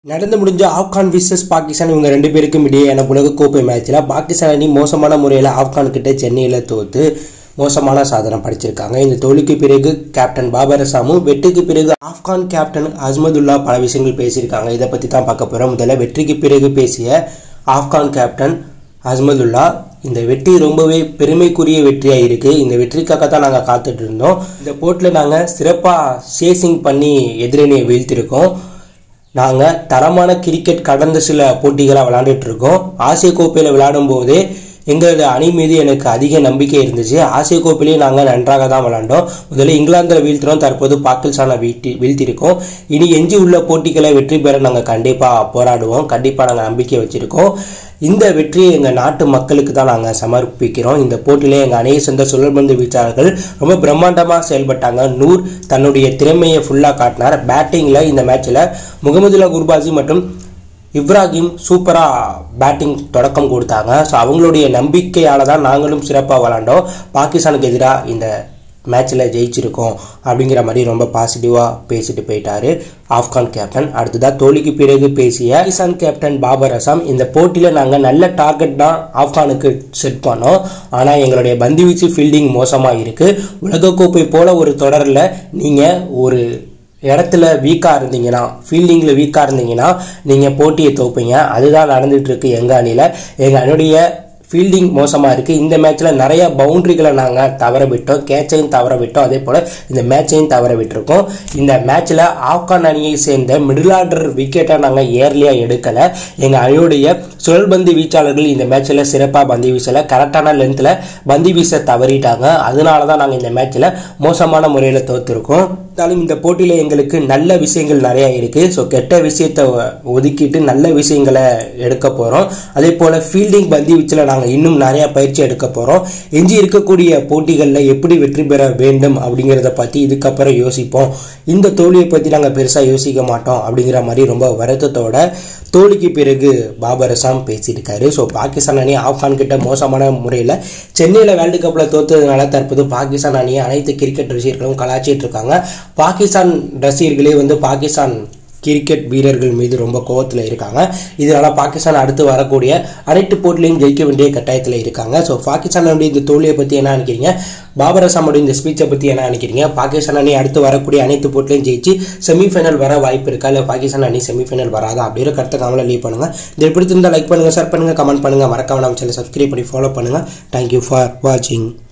நடந்து முடிஞ்ச ஆப்கான் விசஸ் பாகிஸ்தான் இவங்க ரெண்டு பேருக்கும் இடையேயான உலகக்கோப்பை மேட்ச்சில் பாகிஸ்தான் அணி மோசமான முறையில் ஆப்கான் கிட்ட சென்னையில் தோத்து மோசமான சாதனை படிச்சிருக்காங்க இந்த தோல்விக்கு பிறகு கேப்டன் பாபர் அசாமும் வெற்றிக்கு பிறகு ஆப்கான் கேப்டன் அஸ்மதுல்லா பல விஷயங்கள் பேசியிருக்காங்க இதை பற்றி தான் பார்க்க போகிறோம் முதல்ல வெற்றிக்கு பிறகு பேசிய ஆப்கான் கேப்டன் அஸ்மதுல்லா இந்த வெற்றி ரொம்பவே பெருமைக்குரிய வெற்றியாக இருக்குது இந்த வெற்றிக்காக தான் நாங்கள் காத்துட்டு இருந்தோம் இந்த போட்டில் நாங்கள் சிறப்பாக சேசிங் பண்ணி எதிரணியை வீழ்த்திருக்கோம் நாங்கள் தரமான கிரிக்கெட் கடந்த சில போட்டிகளாக விளையாண்டுட்டு இருக்கோம் ஆசிய கோப்பையில் விளையாடும் போதே எங்களது அணி மீது எனக்கு அதிக நம்பிக்கை இருந்துச்சு ஆசிய கோப்பையிலேயே நாங்கள் நன்றாக தான் விளையாண்டோம் முதல்ல இங்கிலாந்தில் வீழ்த்தினோம் தற்போது பாகிஸ்தானை வீழ்த்தி வீழ்த்திருக்கோம் இனி எஞ்சி உள்ள போட்டிகளை வெற்றி பெற நாங்கள் கண்டிப்பாக போராடுவோம் கண்டிப்பாக நாங்கள் நம்பிக்கை வச்சுருக்கோம் இந்த வெற்றியை எங்கள் நாட்டு மக்களுக்கு தான் நாங்கள் சமர்ப்பிக்கிறோம் இந்த போட்டியிலே எங்கள் அணியை சேர்ந்த சுழல்பந்து வீச்சாளர்கள் ரொம்ப பிரம்மாண்டமாக செயல்பட்டாங்க நூர் தன்னுடைய திறமையை ஃபுல்லாக காட்டினார் பேட்டிங்கில் இந்த மேட்ச்சில் முகமதுல்லா குர்பாசி மற்றும் இப்ராஹிம் சூப்பராக பேட்டிங் தொடக்கம் கொடுத்தாங்க ஸோ அவங்களுடைய நம்பிக்கையால் தான் நாங்களும் சிறப்பாக விளாண்டோம் பாகிஸ்தானுக்கு எதிராக இந்த மேட்ச்சில் ஜெயிச்சிருக்கோம் அப்படிங்கிற மாதிரி ரொம்ப பாசிட்டிவாக பேசிட்டு போயிட்டாரு ஆப்கான் கேப்டன் அடுத்ததாக தோல்விக்கு பிறகு பேசிய பாகிஸ்தான் கேப்டன் பாபர் அசாம் இந்த போட்டியில் நாங்கள் நல்ல டார்கெட் தான் ஆப்கானுக்கு செட் பண்ணோம் ஆனால் எங்களுடைய பந்துவீச்சு ஃபீல்டிங் மோசமாக இருக்குது உலகக்கோப்பை போல ஒரு தொடரில் நீங்கள் ஒரு இடத்துல வீக்காக இருந்தீங்கன்னா ஃபீல்டிங்கில் வீக்காக இருந்தீங்கன்னா நீங்கள் போட்டியை தோப்பீங்க அதுதான் நடந்துட்டு இருக்கு எங்கள் அணியில் எங்கள் அணியுடைய ஃபீல்டிங் மோசமாக இருக்குது இந்த மேட்ச்சில் நிறைய பவுண்டரிகளை நாங்கள் தவற விட்டோம் கேட்சையும் தவற விட்டோம் அதே போல் இந்த மேட்சையும் தவற விட்டுருக்கோம் இந்த மேட்ச்சில் ஆப்கான் அணியை சேர்ந்த மிடில் ஆர்டர் விக்கெட்டை நாங்கள் ஏர்லியாக எடுக்கலை எங்கள் அணியுடைய சுழல்பந்து வீச்சாளர்கள் இந்த மேட்ச்சில் சிறப்பாக பந்து வீசலை கரெக்டான லென்த்தில் பந்து வீச தவறிட்டாங்க அதனால தான் நாங்கள் இந்த மேட்ச்சில் மோசமான முறையில் தோற்றுருக்கோம் இருந்தாலும் இந்த போட்டியில் எங்களுக்கு நல்ல விஷயங்கள் நிறையா இருக்குது ஸோ கெட்ட விஷயத்தை ஒதுக்கிட்டு நல்ல விஷயங்களை எடுக்க போகிறோம் அதே போல் ஃபீல்டிங் பந்து வீச்சில் நாங்கள் இன்னும் நிறையா பயிற்சி எடுக்க போகிறோம் எஞ்சி இருக்கக்கூடிய போட்டிகளில் எப்படி வெற்றி பெற வேண்டும் அப்படிங்கிறத பற்றி இதுக்கப்புறம் யோசிப்போம் இந்த தோல்வியை பற்றி நாங்கள் பெருசாக யோசிக்க மாட்டோம் அப்படிங்கிற மாதிரி ரொம்ப வருத்தத்தோட தோல்விக்கு பிறகு பாபர் அசாம் பேசியிருக்காரு ஸோ பாகிஸ்தான் அணி ஆப்கான் கிட்ட மோசமான முறையில் சென்னையில் வேர்ல்டு கப்பில் தோத்ததுனால தற்போது பாகிஸ்தான் அணியை அனைத்து கிரிக்கெட் ரசிகர்களும் கலாச்சிட்டு இருக்காங்க பாகிஸ்தான் ரசிகர்களே வந்து பாகிஸ்தான் கிரிக்கெட் வீரர்கள் மீது ரொம்ப கோவத்தில் இருக்காங்க இதனால பாகிஸ்தான் அடுத்து வரக்கூடிய அனைத்து போட்டிலையும் ஜெயிக்க வேண்டிய கட்டாயத்தில் இருக்காங்க ஸோ பாகிஸ்தானுடைய இந்த தோல்வியை பற்றி என்ன நினைக்கிறீங்க பாபர் அசாமுடைய இந்த ஸ்பீச்சை பற்றி என்ன நினைக்கிறீங்க பாகிஸ்தான் அணி அடுத்து வரக்கூடிய அனைத்து போட்டிலையும் ஜெயிச்சு செமிஃபைனல் வர வாய்ப்பு இருக்கா இல்லை பாகிஸ்தான் அணி செமிஃபைனல் வராதா அப்படிங்கிற கருத்தை கமலை லீவ் பண்ணுங்க இது பிடிச்சிருந்தா லைக் பண்ணுங்க ஷேர் பண்ணுங்க கமெண்ட் பண்ணுங்க மறக்காம நம்ம சேனல் சப்ஸ்கிரைப் பண்ணி ஃபாலோ பண்ணுங்க தேங்க்யூ ஃபார் வாட்சிங்